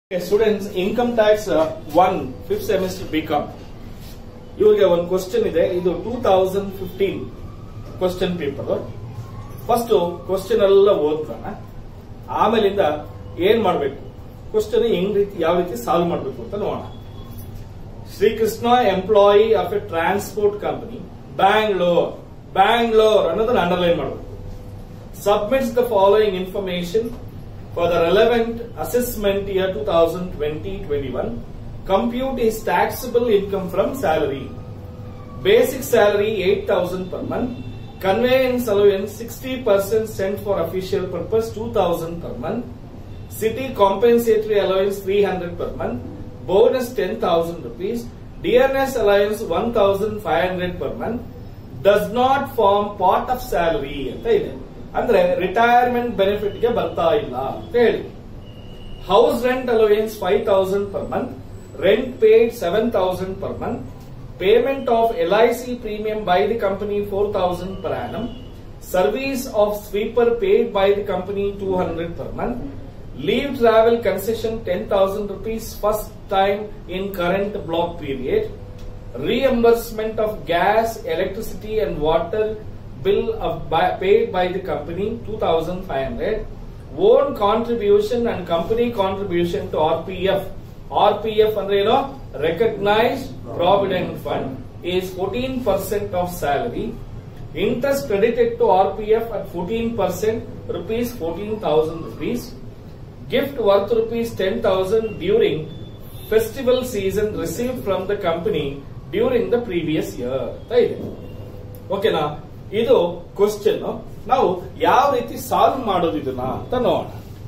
Students income tax one fifth semester BCom ಇವ್ರಿಗೆ ಒಂದು question ಇದೆ ಇದು two thousand fifteen question paper first question ಎಲ್ಲ ಓದ್ತಾನ ಆಮೇಲಿಂದ ಏನ್ ಮಾಡ್ಬೇಕು ಕ್ವಶನ್ ಹೆಂಗ್ ರೀತಿ ಯಾವ ರೀತಿ ಸಾಲ್ವ್ ಮಾಡ್ಬೇಕು ಅಂತ ನೋಡೋಣ Shrikrishna employee of a transport company Bangalore Bangalore ಅನ್ನೋದನ್ನ ಅಂಡರ್ಲೈನ್ ಮಾಡಬೇಕು submits the following information for the relevant assessment year 2020-21. Compute his taxable income from salary. Basic salary 8000 per month. Conveyance allowance 60% sent for official purpose 2000 per month. City compensatory allowance 300 per month. Bonus 10,000 rupees. DNS allowance 1500 per month. Does not form part of salary ಅಂತ ಇದೆ ಅಂದ್ರೆ retirement benefit ಗೆ ಬರ್ತಾ ಇಲ್ಲ ಅಂತ ಹೇಳಿ house rent allowance five thousand per month rent paid seven thousand per month payment of L I C premium by the company four thousand per annum service of sweeper paid by the company two hundred per month leave travel concession ten thousand rupees first time in current block period reimbursement of gas, electricity and water bill of by, paid by the company 2500 own contribution and company contribution to RPF RPF ಅಂದ್ರೆ ಏನು recognized provident fund is 14% of salary interest credited to RPF at 14% rupees 14000 rupees gift worth rupees 10000 during festival season received from the company during the previous year ಅಂತ ಇದೆ ಓಕೆನಾ ಇದು question ನಾವು ಯಾವ ರೀತಿ solve ಮಾಡೋದು ಇದನ್ನ ಅಂತ ನೋಡೋಣ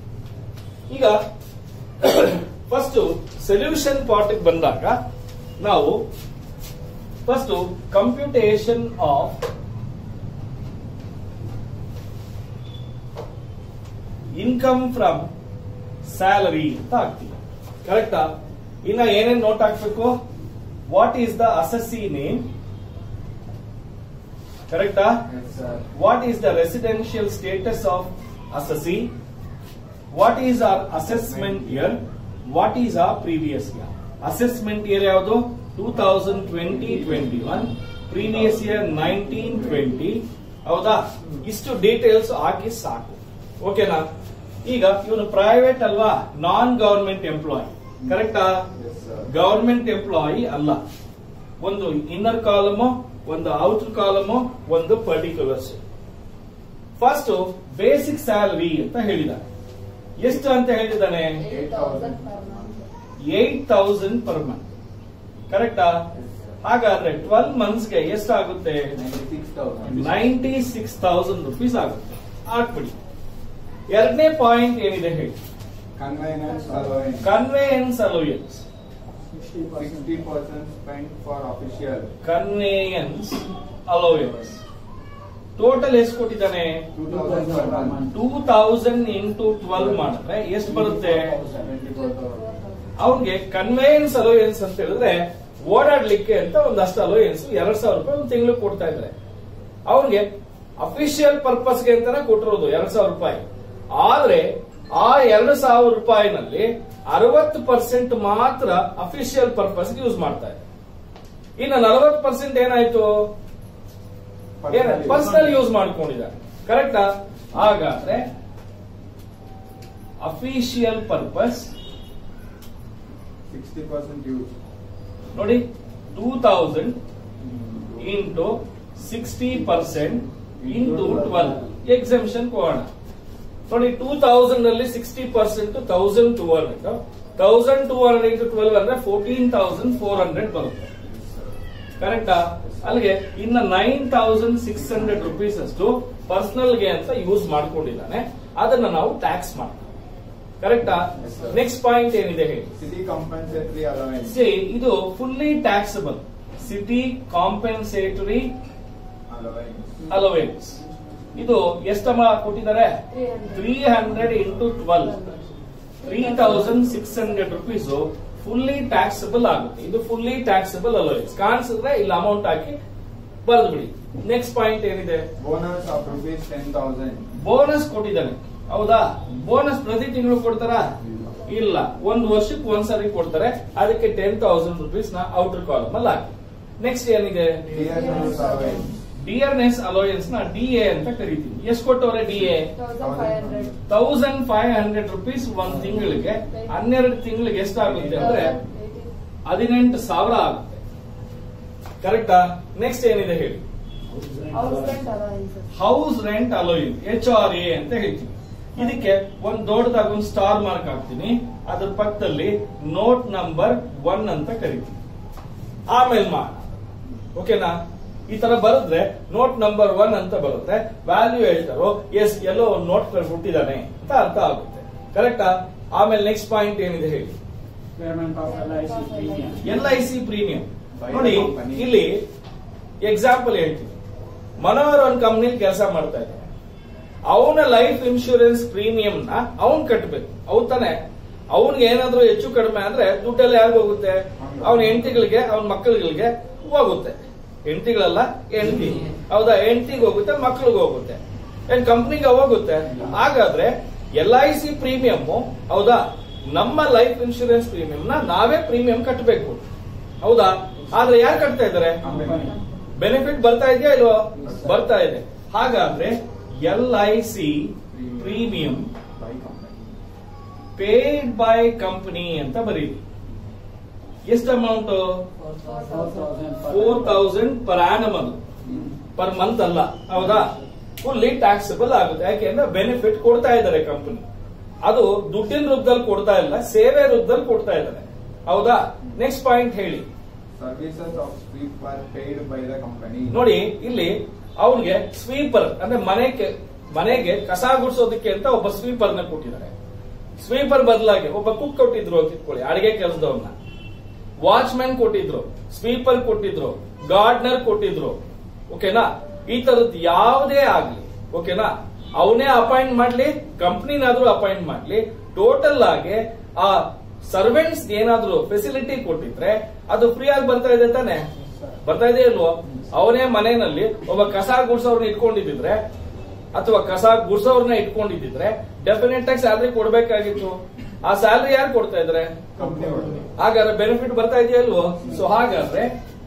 ಈಗ ಫಸ್ಟ್ ಸೊಲ್ಯೂಷನ್ ಪಾರ್ಟ್ ಬಂದಾಗ ನಾವು first computation of income from salary ಅಂತ ಹಾಕ್ತೀವಿ ಕರೆಕ್ಟಾ ಇನ್ನ ಏನೇನ್ ನೋಟ್ ಹಾಕ್ಬೇಕು what is the assessee name ಕರೆಕ್ಟಾ Yes, sir. What is the residential status of assessee what is our assessment year what is our previous year assessment year ಯಾವುದು two thousand twenty twenty one previous year nineteen twenty ಹೌದಾ ಇಷ್ಟು details ಹಾಕಿ ಸಾಕು ಓಕೆನಾ ಈಗ ಇವನು private ಅಲ್ವಾ non government employee ಕರೆಕ್ಟಾ Yes, sir. Government employee ಅಲ್ಲ ಒಂದು ಇನ್ನರ್ ಕಾಲಮು ಒಂದು ಔಟರ್ ಕಾಲಮು ಒಂದು ಪರ್ಟಿಕ್ಯುಲರ್ಸ್ ಫಸ್ಟ್ ಬೇಸಿಕ್ ಸ್ಯಾಲರಿ ಅಂತ ಹೇಳಿದಾನೆ ಎಷ್ಟು ಅಂತ ಹೇಳಿದಾನೆ 8,000 per month. Eight thousand per month ಕರೆಕ್ಟಾ Yes, sir. ಹಾಗಾದ್ರೆ ಟ್ವೆಲ್ವ್ ಮಂತ್ಸ್ಗೆ ಎಷ್ಟಾಗುತ್ತೆ 96,000. ನೈಂಟಿ ಸಿಕ್ಸ್ ತೌಸಂಡ್ ರುಪೀಸ್ ಆಗುತ್ತೆ ಹಾಕ್ಬಿಡಿ ಎರಡನೇ ಪಾಯಿಂಟ್ ಏನಿದೆ ಹೇಳಿ Conveyance allowance. Conveyance allowance 60% spent for official. Conveyance allowance total ಎಷ್ಟು ಕೊಟ್ಟಿದ್ದಾನೆ 2,000 per month. Two thousand into twelve ಮಾಡಿದ್ರೆ ಎಷ್ಟು ಬರುತ್ತೆ 74,000. ಅವ್ರಿಗೆ ಕನ್ವೇಯನ್ಸ್ ಅಲೋಯನ್ಸ್ ಅಂತ ಹೇಳಿದ್ರೆ ಓಡಾಡ್ಲಿಕ್ಕೆ ಅಂತ ಒಂದಷ್ಟು ಅಲೋಯನ್ಸ್ ಎರಡ್ ಸಾವಿರ ರೂಪಾಯಿ ಒಂದು ತಿಂಗಳು ಕೊಡ್ತಾ ಇದ್ದಾರೆ ಅವ್ರಿಗೆ ಅಫಿಷಿಯಲ್ ಪರ್ಪಸ್ಗೆ ಅಂತಾನೆ ಕೊಟ್ಟಿರೋದು ಎರಡ್ ಸಾವಿರ ರೂಪಾಯಿ ಆದ್ರೆ ಆ ಎರಡು ಸಾವಿರ ರೂಪಾಯಿನಲ್ಲಿ ಅರವತ್ತು ಪರ್ಸೆಂಟ್ ಮಾತ್ರ ಅಫಿಷಿಯಲ್ ಪರ್ಪಸ್ ಯೂಸ್ ಮಾಡ್ತಾ ಇದೆ ಇನ್ನು ನಲವತ್ತು ಪರ್ಸೆಂಟ್ ಏನಾಯ್ತು ಪರ್ಸನಲ್ ಯೂಸ್ ಮಾಡ್ಕೊಂಡಿದ್ದಾರೆ ಕರೆಕ್ಟಾ ಹಾಗಾದ್ರೆ ಅಫಿಷಿಯಲ್ ಪರ್ಪಸ್ 60% use. ನೋಡಿ two thousand into sixty percent into twelve exemption ಕೊಡೋಣ ನೋಡಿ ಟೂ ತೌಸಂಡ್ ಅಲ್ಲಿ sixty percent thousand two hundred thousand two hundred into twelve ಅಂದ್ರೆ ಫೋರ್ಟೀನ್ ತೌಸಂಡ್ ಫೋರ್ ಹಂಡ್ರೆಡ್ ಬರುತ್ತೆ ಕರೆಕ್ಟಾ ಅಲ್ಲಿಗೆ ಇನ್ನ nine thousand six hundred rupees ಅಷ್ಟು ಪರ್ಸನಲ್ ಗೆ ಅಂತ ಯೂಸ್ ಮಾಡ್ಕೊಂಡಿದ್ದಾನೆ ಅದನ್ನ ನಾವು ಟ್ಯಾಕ್ಸ್ ಮಾಡ್ತೀವಿ ಕರೆಕ್ಟಾ Yes, sir. ನೆಕ್ಸ್ಟ್ ಪಾಯಿಂಟ್ ಏನಿದೆ ಹೇಳಿ City compensatory allowance. ಸಿ ಇದು fully taxable city compensatory Allowance. Allowance ಇದು ಎಷ್ಟಮ್ಮ ಕೊಟ್ಟಿದ್ದಾರೆ 300. Three hundred into twelve three thousand six hundred rupees fully taxable ಆಗುತ್ತೆ ಇದು ಫುಲ್ಲಿ ಟ್ಯಾಕ್ಸಬಲ್ ಅಲೋವೆನ್ಸ್ ಕಾಣಿಸಿದ್ರೆ ಇಲ್ಲಿ ಅಮೌಂಟ್ ಹಾಕಿ ಬರೆದು ಬಿಡಿ ನೆಕ್ಸ್ಟ್ ಪಾಯಿಂಟ್ ಏನಿದೆ Bonus of rupees 10,000. ಬೋನಸ್ ಕೊಟ್ಟಿದ್ದಾನೆ ಹೌದಾ ಬೋನಸ್ ಪ್ರತಿ ತಿಂಗಳು ಕೊಡ್ತಾರಾ ಇಲ್ಲ ಒಂದು ವರ್ಷಕ್ಕೆ ಒಂದ್ಸರಿ ಕೊಡ್ತಾರೆ ಅದಕ್ಕೆ ಟೆನ್ ತೌಸಂಡ್ ರುಪೀಸ್ ನ ಔಟರ್ ಕಾಲಮ್ ಅಲ್ಲಿ ಹಾಕಿ ನೆಕ್ಸ್ಟ್ ಏನಿದೆ Dearness allowance. ಡಿಯರ್ನೆಸ್ ಅಲೋಯನ್ಸ್ ನ ಡಿ ಎ ಅಂತ ಕರಿತೀವಿ ಎಷ್ಟು ಕೊಟ್ಟವ್ರೆ D A thousand five hundred thousand five hundred rupees ಒಂದ್ ತಿಂಗಳಿಗೆ ಹನ್ನೆರಡು ತಿಂಗಳಿಗೆ ಎಷ್ಟಾಗುತ್ತೆ ಅಂದ್ರೆ ಹದಿನೆಂಟು ಸಾವಿರ ಆಗುತ್ತೆ ಕರೆಕ್ಟಾ ನೆಕ್ಸ್ಟ್ ಏನಿದೆ ಹೇಳಿ house rent allowances house rent allowance H R A ಅಂತ ಹೇಳ್ತೀವಿ ಇದಕ್ಕೆ ಒಂದ್ ದೊಡ್ಡದಾಗ ಒಂದು ಸ್ಟಾರ್ ಮಾರ್ಕ್ ಹಾಕ್ತೀನಿ ಅದ್ರ ಪಕ್ಕದಲ್ಲಿ ನೋಟ್ ನಂಬರ್ ಒನ್ ಅಂತ ಕರಿತೀವಿ ಆಮೇಲೆ ಮಾಡ ಓಕೆನಾ ಈ ತರ ಬರೆದ್ರೆ ನೋಟ್ ನಂಬರ್ ಒನ್ ಅಂತ ಬರುತ್ತೆ ವ್ಯಾಲ್ಯೂ ಹೇಳ್ತಾರೋ ಎಸ್ ಎಲ್ಲೋ ಒಂದು ನೋಟ್ ಕೊಟ್ಟಿದ್ದಾನೆ ಅಂತ ಅರ್ಥ ಆಗುತ್ತೆ ಕರೆಕ್ಟಾ ಆಮೇಲೆ ನೆಕ್ಸ್ಟ್ ಪಾಯಿಂಟ್ ಏನಿದೆ ಹೇಳಿ Payment of LIC premium. L I C premium By ನೋಡಿ the company. ಇಲ್ಲಿ ಎಕ್ಸಾಂಪಲ್ ಹೇಳ್ತೀನಿ ಮನೋಹರ್ ಒಂದು ಕಂಪ್ನಿಲಿ ಕೆಲಸ ಮಾಡ್ತಾ ಇದ್ದಾನೆ ಅವನ ಲೈಫ್ ಇನ್ಶೂರೆನ್ಸ್ ಪ್ರೀಮಿಯಂ ನ ಅವನ್ ಕಟ್ಟಬೇಕು ಹೌದ್ ತಾನೆ ಅವನ್ಗೆ ಏನಾದ್ರೂ ಹೆಚ್ಚು ಕಡಿಮೆ ಅಂದ್ರೆ ದುಡ್ಡೆಲ್ಲ ಯಾರಿಗ ಹೋಗುತ್ತೆ ಅವನ ಹೆಂಡತಿಗಳಿಗೆ ಅವನ ಮಕ್ಕಳುಗಳಿಗೆ ಹೋಗುತ್ತೆ ಹೆಂಡತಿಗಳಲ್ಲ ಹೆಂಡತಿ ಹೌದಾ ಹೆಂಡತಿಗೆ ಹೋಗುತ್ತೆ ಮಕ್ಳಿಗೆ ಹೋಗುತ್ತೆ ಏನ್ ಕಂಪ್ನಿಗೆ ಹೋಗುತ್ತೆ ಹಾಗಾದ್ರೆ ಎಲ್ ಐ ಸಿ ಪ್ರೀಮಿಯಂ ಹೌದಾ ನಮ್ಮ ಲೈಫ್ ಇನ್ಶೂರೆನ್ಸ್ ಪ್ರೀಮಿಯಂ ನ ನಾವೇ ಪ್ರೀಮಿಯಂ ಕಟ್ಟಬೇಕು ಹೌದಾ ಆದ್ರೆ ಯಾರು ಕಟ್ತಾ ಇದ್ದಾರೆ Company. ಬೆನಿಫಿಟ್ ಬರ್ತಾ ಇದೆಯಾ ಇಲ್ವೋ ಬರ್ತಾ ಇದೆ ಹಾಗಾದ್ರೆ L I C premium By company. Paid by company ಅಂತ ಬರೀರಿ ಎಷ್ಟು amount four thousand per annum ಅದು ಪರ್ ಮಂತ್ ಅಲ್ಲ ಹೌದಾ ಫುಲ್ಲಿ ಟ್ಯಾಕ್ಸಬಲ್ ಆಗುತ್ತೆ ಯಾಕೆಂದ್ರೆ ಬೆನಿಫಿಟ್ ಕೊಡ್ತಾ ಇದ್ದಾರೆ ಕಂಪನಿ ಅದು ದುಡ್ಡಿನ ರೂಪದಲ್ಲಿ ಕೊಡ್ತಾ ಇಲ್ಲ ಸೇವೆ ರೂಪದಲ್ಲಿ ಕೊಡ್ತಾ ಇದ್ದಾರೆ ಹೌದಾ ನೆಕ್ಸ್ಟ್ ಪಾಯಿಂಟ್ ಹೇಳಿ Services of sweeper paid by the company. ನೋಡಿ ಇಲ್ಲಿ ಅವನಿಗೆ ಸ್ವೀಪರ್ ಅಂದ್ರೆ ಮನೆಗೆ ಮನೆಗೆ ಕಸ ಗುಡಿಸೋದಕ್ಕೆ ಅಂತ ಒಬ್ಬ ಸ್ವೀಪರ್ ನ ಕೊಟ್ಟಿದ್ದಾರೆ ಸ್ವೀಪರ್ ಬದಲಾಗಿ ಒಬ್ಬ ಕುಕ್ ಕೊಟ್ಟಿದ್ರು ಅಂತ ಇಟ್ಕೊಳ್ಳಿ ಅಡಿಗೆ ಕೆಲಸದವ್ರನ್ನ ವಾಚ್ಮ್ಯಾನ್ ಕೊಟ್ಟಿದ್ರು ಸ್ವೀಪರ್ ಕೊಟ್ಟಿದ್ರು ಗಾರ್ಡ್ನರ್ ಕೊಟ್ಟಿದ್ರು ಓಕೆನಾ ಈ ತರದ್ ಯಾವುದೇ ಆಗ್ಲಿ ಓಕೆನಾ ಅವನೇ ಅಪಾಯಿಂಟ್ ಮಾಡ್ಲಿ ಕಂಪ್ನಿನಾದ್ರೂ ಅಪಾಯಿಂಟ್ ಮಾಡ್ಲಿ ಟೋಟಲ್ ಆಗಿ ಆ ಸರ್ವೆಂಟ್ಸ್ ಏನಾದ್ರೂ ಫೆಸಿಲಿಟಿ ಕೊಟ್ಟಿದ್ರೆ ಅದು ಫ್ರೀ ಆಗಿ ಬರ್ತಾ ಇದೆ ತಾನೆ ಬರ್ತಾ ಇದೆ ಇಲ್ವೋ ಅವನೇ ಮನೆಯಲ್ಲಿ ಒಬ್ಬ ಕಸ ಗುಡ್ಸೋರ್ನ ಇಟ್ಕೊಂಡಿದ್ರೆ ಅಥವಾ ಕಸ ಗುಡ್ಸೋರ್ನ ಇಟ್ಕೊಂಡಿದ್ರೆ ಡೆಫಿನೆಟ್ ಆಗಿ ಸ್ಯಾಲ್ರಿ ಕೊಡ್ಬೇಕಾಗಿತ್ತು ಆ ಸ್ಯಾಲ್ರಿ ಯಾರು ಕೊಡ್ತಾ ಇದ್ರೆ Company ಒಳಗೆ. ಹಾಗಾದ್ರೆ ಬೆನಿಫಿಟ್ ಬರ್ತಾ ಇದೆಯಾ ಇಲ್ವೋ ಸೊ ಹಾಗಾದ್ರೆ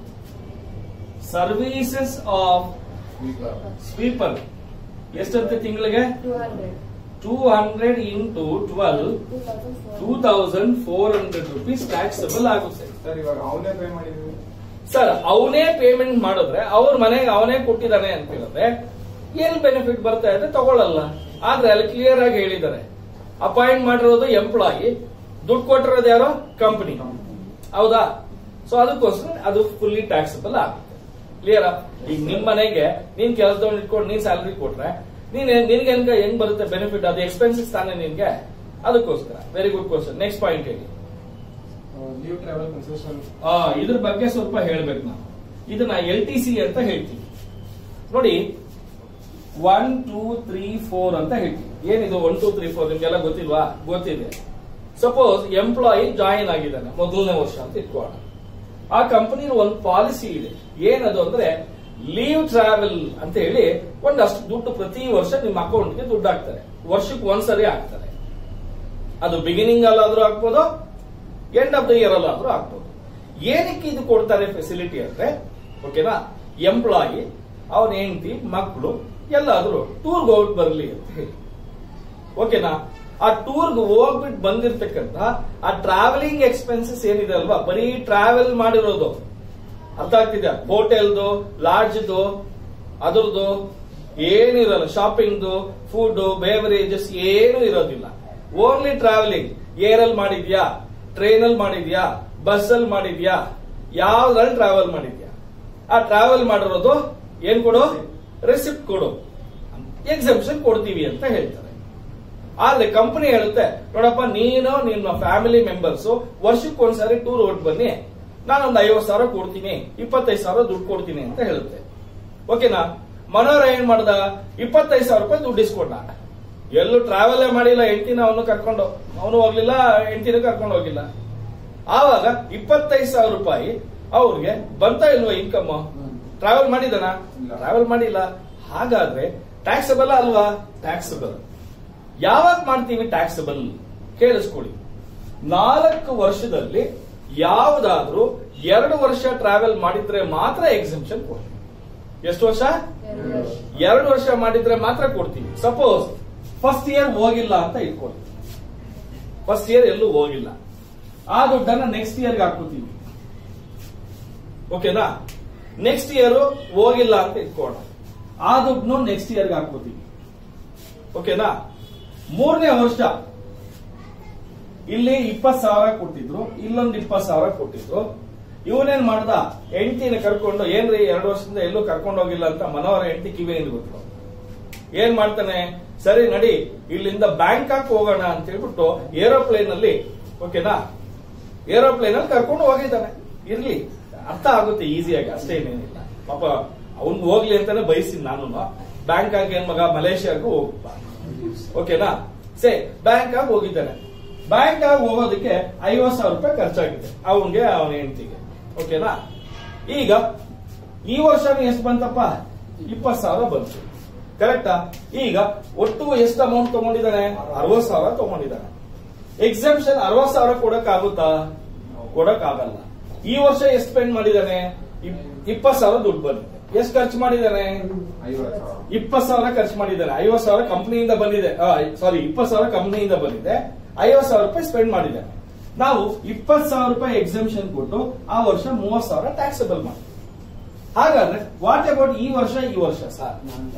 ಸರ್ವೀಸಸ್ ಆಫ್ Sweeper. ಸ್ವೀಪರ್ ಎಷ್ಟಂತೆ ತಿಂಗಳಿಗೆ two hundred two hundred into twelve two thousand two thousand four hundred rupees taxable ಆಗುತ್ತೆ ಸರ್ ಇವಾಗ ಅವನೇ ಪೇ ಮಾಡಿದ್ವಿ ಸರ್ ಅವನೇ ಪೇಮೆಂಟ್ ಮಾಡಿದ್ರೆ ಅವ್ರ ಮನೆಗೆ ಅವನೇ ಕೊಟ್ಟಿದ್ದಾನೆ ಅಂತ ಹೇಳಿದ್ರೆ ಏನ್ ಬೆನಿಫಿಟ್ ಬರ್ತಾ ಇದೆ ತಗೊಳ್ಳಲ್ಲ ಆದ್ರೆ ಅಲ್ಲಿ ಕ್ಲಿಯರ್ ಆಗಿ ಹೇಳಿದ್ದಾರೆ ಅಪಾಯಿಂಟ್ ಮಾಡಿರೋದು ಎಂಪ್ಲಾಯಿ ದುಡ್ಡು ಕೊಟ್ಟಿರೋದು ಯಾರೋ ಕಂಪನಿ ಹೌದಾ ಸೊ ಅದಕ್ಕೋಸ್ಕರ ಅದು ಫುಲ್ಲಿ ಟ್ಯಾಕ್ಸಬಲ್ ಆಗುತ್ತೆ ಕ್ಲಿಯರ್ ಈಗ ನಿಮ್ ಮನೆಗೆ ನೀನ್ ಕೆಲಸದವ್ನ ಇಟ್ಕೊಂಡು ನೀನ್ ಸ್ಯಾಲರಿ ಕೊಟ್ರೆ ನೀನ್ ನಿನ್ಗೆ ಹೆಂಗ ಹೆಂಗ್ ಬರುತ್ತೆ ಬೆನಿಫಿಟ್ ಅದು ಎಕ್ಸ್ಪೆನ್ಸಸ್ ತಾನೆ ನಿನ್ಗೆ ಅದಕ್ಕೋಸ್ಕರ very good question next point ಹೇಳಿ New travel concession. ಆ, ಇದ್ರ ಬಗ್ಗೆ ಸ್ವಲ್ಪ ಹೇಳ್ಬೇಕು ನಾವು ಇದನ್ನ ಎಲ್ ಟಿ ಸಿ ಅಂತ ಹೇಳ್ತೀವಿ ನೋಡಿ ಒನ್ ಟೂ ತ್ರೀ ಫೋರ್ ಅಂತ ಹೇಳ್ತೀವಿ ಏನಿದು ಒನ್ ಟೂ ತ್ರೀ ಫೋರ್ ನಿಮ್ಗೆಲ್ಲ ಗೊತ್ತಿಲ್ವಾ ಗೊತ್ತಿದೆ ಸಪೋಸ್ ಎಂಪ್ಲಾಯಿ ಜಾಯಿನ್ ಆಗಿದ್ದಾನೆ ಮೊದಲನೇ ವರ್ಷ ಅಂತ ಇಟ್ಕೊಳ್ಳೋಣ ಆ ಕಂಪನಿ ಒಂದು ಪಾಲಿಸಿ ಇದೆ ಏನದು ಅಂದ್ರೆ ಲೀವ್ ಟ್ರಾವೆಲ್ ಅಂತ ಹೇಳಿ ಒಂದಷ್ಟು ದುಡ್ಡು ಪ್ರತಿ ವರ್ಷ ನಿಮ್ಮ ಅಕೌಂಟ್ಗೆ ದುಡ್ಡು ಹಾಕ್ತಾರೆ ವರ್ಷಕ್ಕೆ ಒಂದ್ಸರಿ ಹಾಕ್ತಾರೆ ಅದು ಬಿಗಿನಿಂಗ್ ಅಲ್ಲಾದ್ರೂ ಹಾಕ್ಬೋದು ಎಂಡ್ ಆಫ್ ದ ಇಯರ್ ಅಲ್ಲಾದ್ರೂ ಹಾಕ್ಬೋದು ಏನಕ್ಕೆ ಇದು ಕೊಡ್ತಾರೆ ಫೆಸಿಲಿಟಿ ಅಂದ್ರೆ ಓಕೆನಾ ಎಂಪ್ಲಾಯಿ ಅವನ ಹೆಂಡತಿ ಮಕ್ಕಳು ಎಲ್ಲಾದ್ರೂ ಟೂರ್ಗೆ ಹೋಗಿ ಬರಲಿ ಅಂತ ಹೇಳಿ ಓಕೆನಾ ಆ ಟೂರ್ಗೆ ಹೋಗ್ಬಿಟ್ಟು ಬಂದಿರ್ತಕ್ಕಂತ ಆ ಟ್ರಾವೆಲಿಂಗ್ ಎಕ್ಸ್ಪೆನ್ಸಸ್ ಏನಿದೆ ಅಲ್ವಾ ಬರೀ ಟ್ರಾವೆಲ್ ಮಾಡಿರೋದು ಅರ್ಥ ಆಗ್ತಿದೆ ಹೋಟೆಲ್ದು ಲಾಡ್ಜ್ದು ಅದ್ರದ್ದು ಏನಿರಲ್ಲ ಶಾಪಿಂಗ್ದು ಫುಡ್ ಬೇವರೇಜಸ್ ಏನು ಇರೋದಿಲ್ಲ ಓನ್ಲಿ ಟ್ರಾವೆಲಿಂಗ್ ಏರಲ್ಲಿ ಮಾಡಿದ್ಯಾ ಟ್ರೈನಲ್ಲಿ ಮಾಡಿದ್ಯಾ ಬಸ್ ಅಲ್ಲಿ ಮಾಡಿದ್ಯಾ ಯಾವ್ದ್ರಲ್ಲಿ ಟ್ರಾವೆಲ್ ಮಾಡಿದ್ಯಾ ಆ ಟ್ರಾವೆಲ್ ಮಾಡಿರೋದು ಏನ್ ಕೊಡು ರೆಸಿಪ್ಟ್ ಕೊಡು ಎಕ್ಸೆಪ್ಷನ್ ಕೊಡ್ತೀವಿ ಅಂತ ಹೇಳ್ತಾರೆ ಆದ್ರೆ ಕಂಪನಿ ಹೇಳುತ್ತೆ ನೋಡಪ್ಪ ನೀನು ನಿಮ್ಮ ಫ್ಯಾಮಿಲಿ ಮೆಂಬರ್ಸ್ ವರ್ಷಕ್ಕೆ ಒಂದ್ಸಾರಿ ಟೂರ್ ಹೊಟ್ಟು ಬನ್ನಿ ನಾನೊಂದು ಐವತ್ತು ಸಾವಿರ ಕೊಡ್ತೀನಿ ಇಪ್ಪತ್ತೈದು ಸಾವಿರ ದುಡ್ಡು ಕೊಡ್ತೀನಿ ಅಂತ ಹೇಳುತ್ತೆ ಓಕೆನಾ ಮನೋಹರ ಏನ್ ಮಾಡ್ದ ಇಪ್ಪತ್ತೈದು ಸಾವಿರ ರೂಪಾಯಿ ದುಡ್ಡು ಇಸ್ಕೊಂಡ ಎಲ್ಲೂ ಟ್ರಾವೆಲ್ ಮಾಡಿಲ್ಲ ಹೆಂಡತಿನ ಅವನು ಕರ್ಕೊಂಡು ಅವನು ಹೋಗ್ಲಿಲ್ಲ ಹೆಂಡತಿನ ಕರ್ಕೊಂಡು ಹೋಗಿಲ್ಲ ಆವಾಗ ಇಪ್ಪತ್ತೈದು ಸಾವಿರ ರೂಪಾಯಿ ಅವ್ರಿಗೆ ಬಂತ ಇಲ್ವಾ ಇನ್ಕಮ್ ಟ್ರಾವೆಲ್ ಮಾಡಿದನ ಇಲ್ಲ. ಟ್ರಾವೆಲ್ ಮಾಡಿಲ್ಲ ಹಾಗಾದ್ರೆ ಟ್ಯಾಕ್ಸಬಲ್ ಅಲ್ವಾ ಟ್ಯಾಕ್ಸಬಲ್ ಯಾವಾಗ ಮಾಡ್ತೀವಿ ಟ್ಯಾಕ್ಸಬಲ್ ಕೇಳಿಸ್ಕೊಳ್ಳಿ ನಾಲ್ಕು ವರ್ಷದಲ್ಲಿ ಯಾವುದಾದ್ರೂ ಎರಡು ವರ್ಷ ಟ್ರಾವೆಲ್ ಮಾಡಿದ್ರೆ ಮಾತ್ರ ಎಕ್ಸಿಬಿಷನ್ ಕೊಡ್ತೀವಿ ಎಷ್ಟು ವರ್ಷ ಎರಡು ವರ್ಷ. ಎರಡು ವರ್ಷ ಮಾಡಿದ್ರೆ ಮಾತ್ರ ಕೊಡ್ತೀವಿ ಸಪೋಸ್ ಫಸ್ಟ್ ಇಯರ್ ಹೋಗಿಲ್ಲ ಅಂತ ಇಟ್ಕೊಳ್ಳಿ ಫಸ್ಟ್ ಇಯರ್ ಎಲ್ಲೂ ಹೋಗಿಲ್ಲ ಆ ದುಡ್ಡನ್ನ ನೆಕ್ಸ್ಟ್ ಇಯರ್ಗೆ ಹಾಕೋತೀವಿ ಓಕೆನಾ ನೆಕ್ಸ್ಟ್ ಇಯರ್ ಹೋಗಿಲ್ಲ ಅಂತ ಇಟ್ಕೊಳ್ಳೋಣ ಆ ದುಡ್ಡನ್ನು ನೆಕ್ಸ್ಟ್ ಇಯರ್ಗೆ ಹಾಕೋತೀವಿ ಓಕೆನಾ ಮೂರನೇ ವರ್ಷ ಇಲ್ಲಿ ಇಪ್ಪತ್ ಸಾವಿರ ಕೊಟ್ಟಿದ್ರು ಇಲ್ಲೊಂದು ಇಪ್ಪತ್ ಸಾವಿರ ಕೊಟ್ಟಿದ್ರು ಇವನೇನ್ ಮಾಡ್ದ ಹೆಂಡತಿನ ಕರ್ಕೊಂಡು ಏನ್ರಿ ಎರಡು ವರ್ಷದಿಂದ ಎಲ್ಲೂ ಕರ್ಕೊಂಡು ಹೋಗಿಲ್ಲ ಅಂತ ಮನೋಹರ ಹೆಂಡತಿ ಕಿವಿಯಿಂದ ಗೊತ್ತು ಏನ್ ಮಾಡ್ತಾನೆ ಸರಿ ನಡಿ ಇಲ್ಲಿಂದ ಬ್ಯಾಂಕಾಕ್ ಹೋಗೋಣ ಅಂತ ಹೇಳ್ಬಿಟ್ಟು ಏರೋಪ್ಲೇನ್ ಅಲ್ಲಿ ಓಕೆನಾ ಏರೋಪ್ಲೇನ್ ಅಲ್ಲಿ ಕರ್ಕೊಂಡು ಹೋಗಿದ್ದಾನೆ ಇರ್ಲಿ ಅರ್ಥ ಆಗುತ್ತೆ ಈಸಿಯಾಗಿ ಅಷ್ಟೇ ಏನೇನಿಲ್ಲ ಪಾಪ ಅವ್ನ್ ಹೋಗ್ಲಿ ಅಂತಾನೆ ಬಯಸಿದ್ ನಾನು ಬ್ಯಾಂಕಾಕ್ ಏನ್ ಮಗ ಮಲೇಷ್ಯಾಗೂ ಹೋಗ್ಬಾ ಓಕೆನಾ ಸೇ ಬ್ಯಾಂಕ್ ಆಗಿ ಹೋಗಿದ್ದಾನೆ ಬ್ಯಾಂಕ್ ಆಗಿ ಹೋಗೋದಕ್ಕೆ ಐವತ್ ಸಾವಿರ ರೂಪಾಯಿ ಖರ್ಚಾಗಿದೆ ಅವನ್ಗೆ ಅವನ ಹೆಂಡತಿಗೆ ಓಕೆನಾ ಈಗ ಈ ವರ್ಷ ಎಷ್ಟು ಬಂತಪ್ಪ ಇಪ್ಪತ್ ಸಾವಿರ ಬಂತು ಕರೆಕ್ಟಾ ಈಗ ಒಟ್ಟು ಎಷ್ಟು ಅಮೌಂಟ್ ತಗೊಂಡಿದ್ದಾನೆ ಅರವತ್ ಸಾವಿರ ತಗೊಂಡಿದ್ದಾನೆ ಎಕ್ಸಾಮ್ಷನ್ ಅರವತ್ ಸಾವಿರ ಕೊಡಕ್ ಆಗುತ್ತಾ ಕೊಡಕ್ ಆಗಲ್ಲ ಈ ವರ್ಷ ಎಷ್ಟು ಸ್ಪೆಂಡ್ ಮಾಡಿದ್ದಾನೆ ಇಪ್ಪತ್ ಸಾವಿರ ದುಡ್ಡು ಬಂದಿದೆ ಎಷ್ಟು ಖರ್ಚು ಮಾಡಿದ್ದಾನೆ ಐವತ್ತು ಸಾವಿರ ಇಪ್ಪತ್ ಸಾವಿರ ಖರ್ಚು ಮಾಡಿದ್ದಾರೆ ಐವತ್ ಸಾವಿರ ಕಂಪನಿಯಿಂದ ಬಂದಿದೆ ಸಾರಿ ಇಪ್ಪತ್ ಸಾವಿರ ಕಂಪನಿಯಿಂದ ಬಂದಿದೆ ಐವತ್ ಸಾವಿರ ರೂಪಾಯಿ ಸ್ಪೆಂಡ್ ಮಾಡಿದ್ದಾರೆ ನಾವು ಇಪ್ಪತ್ ಸಾವಿರ ರೂಪಾಯಿ ಎಕ್ಸಾಮ್ಷನ್ ಕೊಟ್ಟು ಆ ವರ್ಷ ಮೂವತ್ ಸಾವಿರ ಟ್ಯಾಕ್ಸಬಲ್ ಮಾಡಿ ಹಾಗಾದ್ರೆ ವಾಟ್ ಅಬೌಟ್ ಈ ವರ್ಷ ಈ ವರ್ಷ ಸರ್